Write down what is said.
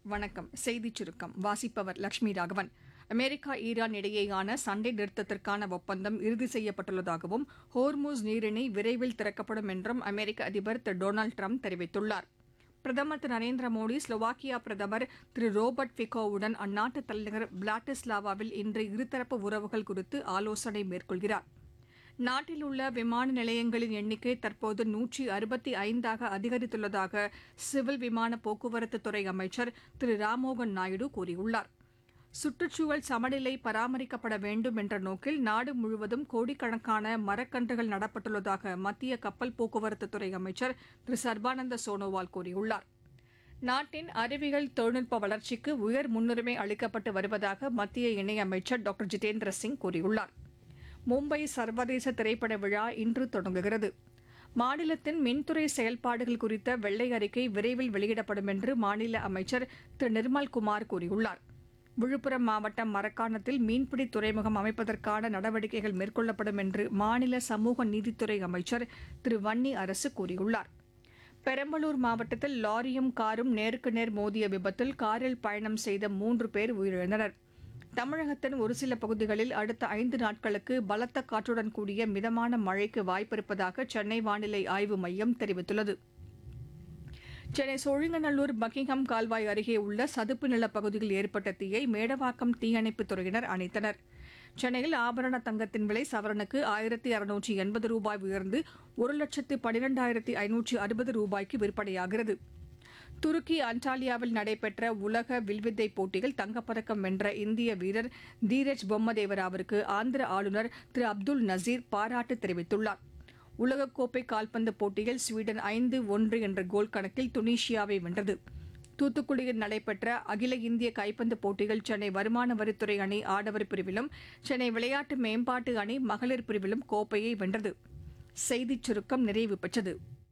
வணக்கம் செய்திச் சுருக்கம் வாசிப்பவர் லட்சுமி ராகவன் அமெரிக்கா ஈரான் இடையேயான சண்டை நிறுத்தத்திற்கான ஒப்பந்தம் இறுதி செய்யப்பட்டுள்ளதாகவும் ஹோர்மூஸ் நீரிணை விரைவில் திறக்கப்படும் என்றும் அமெரிக்க அதிபர் திரு டொனால்டு ட்ரம்ப் தெரிவித்துள்ளார் பிரதமர் திரு நரேந்திர மோடி ஸ்லோவாக்கியா பிரதமர் திரு ரோபர்ட் ஃபிகோவுடன் அந்நாட்டு தலைநகர் பிளாட்டிஸ்லாவாவில் இன்று இருதரப்பு உறவுகள் குறித்து ஆலோசனை மேற்கொள்கிறார் நாட்டில் உள்ள விமான நிலையங்களின் எண்ணிக்கை தற்போது நூற்றி அறுபத்தி ஐந்தாக அதிகரித்துள்ளதாக சிவில் விமான போக்குவரத்து துறை அமைச்சர் திரு ராம்மோகன் நாயுடு கூறியுள்ளார் சுற்றுச்சூழல் சமநிலை பராமரிக்கப்பட வேண்டும் என்ற நோக்கில் நாடு முழுவதும் கோடிக்கணக்கான மரக்கன்றுகள் நடப்பட்டுள்ளதாக மத்திய கப்பல் போக்குவரத்து துறை அமைச்சர் திரு சர்பானந்த சோனோவால் கூறியுள்ளார் நாட்டின் அறிவியல் தொழில்நுட்ப வளர்ச்சிக்கு உயர் முன்னுரிமை அளிக்கப்பட்டு வருவதாக மத்திய இணையமைச்சர் டாக்டர் ஜிதேந்திர சிங் கூறியுள்ளார் மும்பை சர்வதேச திரைப்பட விழா இன்று தொடங்குகிறது மாநிலத்தின் மின்துறை செயல்பாடுகள் குறித்த வெள்ளை அறிக்கை விரைவில் வெளியிடப்படும் என்று மாநில அமைச்சர் திரு நிர்மல்குமார் கூறியுள்ளார் விழுப்புரம் மாவட்டம் மரக்காணத்தில் மீன்பிடி துறைமுகம் அமைப்பதற்கான நடவடிக்கைகள் மேற்கொள்ளப்படும் என்று மாநில சமூக நீதித்துறை அமைச்சர் திரு வன்னி அரசு கூறியுள்ளார் பெரம்பலூர் மாவட்டத்தில் லாரியும் காரும் நேருக்கு நேர் மோதிய விபத்தில் காரில் பயணம் செய்த மூன்று பேர் உயிரிழந்தனர் தமிழகத்தின் ஒரு சில பகுதிகளில் அடுத்த ஐந்து நாட்களுக்கு பலத்த காற்றுடன் கூடிய மிதமான மழைக்கு வாய்ப்பிருப்பதாக சென்னை வானிலை ஆய்வு மையம் தெரிவித்துள்ளது சென்னை சோழிங்கநல்லூர் பக்கிங்ஹாம் கால்வாய் அருகே உள்ள சதுப்பு நிலப் பகுதியில் ஏற்பட்ட தீயை மேடவாக்கம் தீயணைப்புத் துறையினர் அணைத்தனர் சென்னையில் ஆபரண தங்கத்தின் விலை சவரனுக்கு ஆயிரத்தி அறுநூற்றி எண்பது ரூபாய் உயர்ந்து ஒரு லட்சத்து பனிரெண்டாயிரத்தி ஐநூற்றி அறுபது ரூபாய்க்கு விற்பனையாகிறது துருக்கி அன்டாலியாவில் நடைபெற்ற உலக வில்வித்தை போட்டியில் தங்கப்பதக்கம் வென்ற இந்திய வீரர் தீரஜ் பொம்மதேவராவிற்கு ஆந்திர ஆளுநர் திரு அப்துல் நசீர் பாராட்டு தெரிவித்துள்ளார் உலகக்கோப்பை கால்பந்து போட்டியில் ஸ்வீடன் ஐந்து ஒன்று என்ற கோல் கணக்கில் துனிஷியாவை வென்றது தூத்துக்குடியில் நடைபெற்ற அகில இந்திய கைப்பந்து போட்டியில் சென்னை வருமான வரித்துறை அணி ஆடவர் பிரிவிலும் சென்னை விளையாட்டு மேம்பாட்டு அணி மகளிர் பிரிவிலும் கோப்பையை வென்றது செய்திச் சுருக்கம் நிறைவு பெற்றது